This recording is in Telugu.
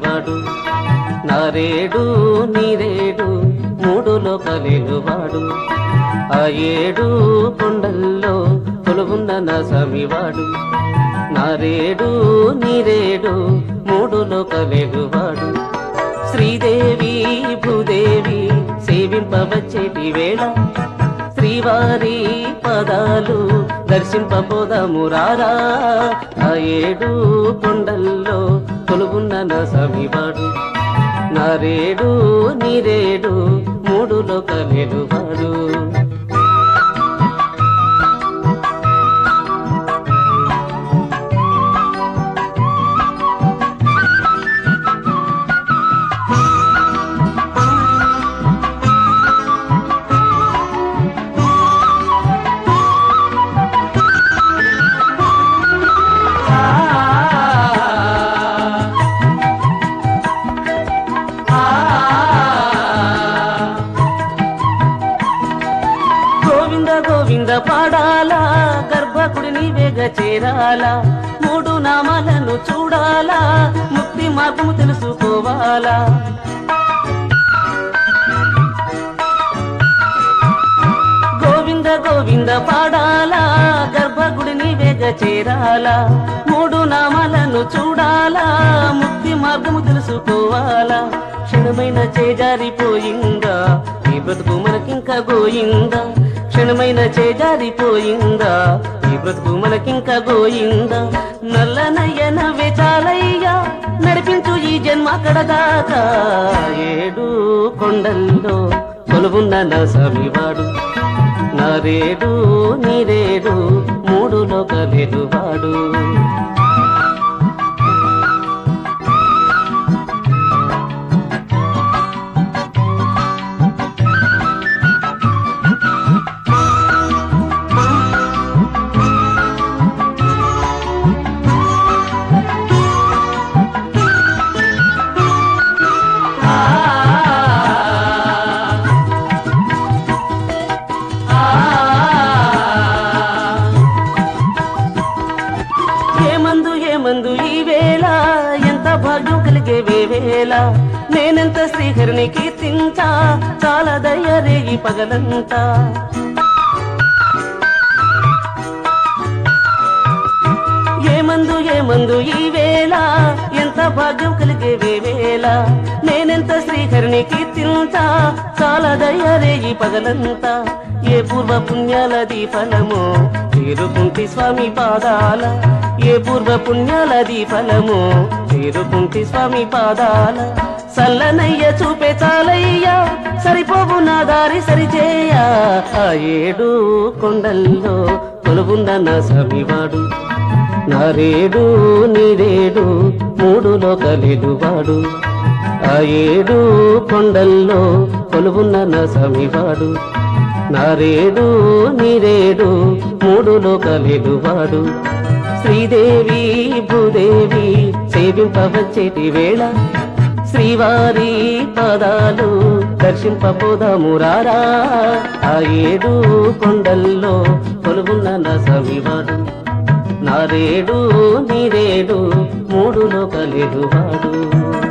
సమివాడు నారేడు నీరేడు మూడు లోకలేలువాడు ఆ ఏడు కొండల్లో కొలువున్న నా సమివాడు నారేడు నీరేడు మూడు లోకలేలువాడు శ్రీదేవి భూదేవి సేవింపవచ్చేటి వేళ శ్రీవారి పదాలు దర్శింపబోదాము రారా ఆ ఏడు కొండల్లో కొలుగున్న నా సమివాడు నారేడు నీరేడు మూడు లోకలేలువాడు గోవింద గోవింద పాడాలా గర్భకుడిని వేగ చేరాలా మూడు నామాలను చూడాలా ముక్తి మార్గము తెలుసుకోవాలా గోవింద గోవింద పాడాలా గర్భగుడిని వేగ చేరాలా మూడు నామాలను చూడాలా ముక్తి మార్గము తెలుసుకోవాలా క్షణమైన చేజారిపోయిందా ఈ బ్రతుకు మనకింకా గోయిందా క్షణమైన చేజారిపోయిందా ఈ బ్రతుకు మనకింకా గోయిందా నల్లనయ్యన వేచాలయ్యా నడిపించు ఈ జన్మ కడదాకా ఏడు కొండల్లో కొలువున్న నా సమివాడు నారేడు నీరేడు మూడు లోకలేడు వాడు ఏమందు ఏమందు ఈ వేళ ఎంత భాగ్యం కలిగే వేవేళ నేనెంత శ్రీహరిని కీర్తించా చాలా దయ్యరే ఈ పగలంతా ఏమందు ఏమందు ఈ వేళ ఎంత భాగ్యం కలిగే వేవేళ నేనెంత శ్రీహరిని కీర్తించా చాలా దయ్యరే ఈ పగలంతా ఏ పూర్వ పుణ్యాలది ఫలము చేరుకుంటి స్వామి పాదాల ఏ పూర్వ పుణ్యాలది ఫలము చేరుకుంటి స్వామి పాదాల సల్లనయ్య చూపే చాలయ్యా సరిపోవు నా దారి సరిచేయ ఆ ఏడు కొండల్లో కొలువున్న నా సమివాడు నారేడు నీరేడు మూడు లోకలేడు వాడు ఆ ఏడు కొండల్లో కొలువున్న నా సమివాడు నారేడు నీరేడు మూడు లోకలేడు వాడు శ్రీదేవి భూదేవి సేవింపవచ్చేటి వేళ శ్రీవారి పదాలు దర్శింపబోదాము రారా ఆ ఏడు కొండల్లో కొలువున్న నా సమివాడు నారేడు నీరేడు మూడు లోకలేడు వాడు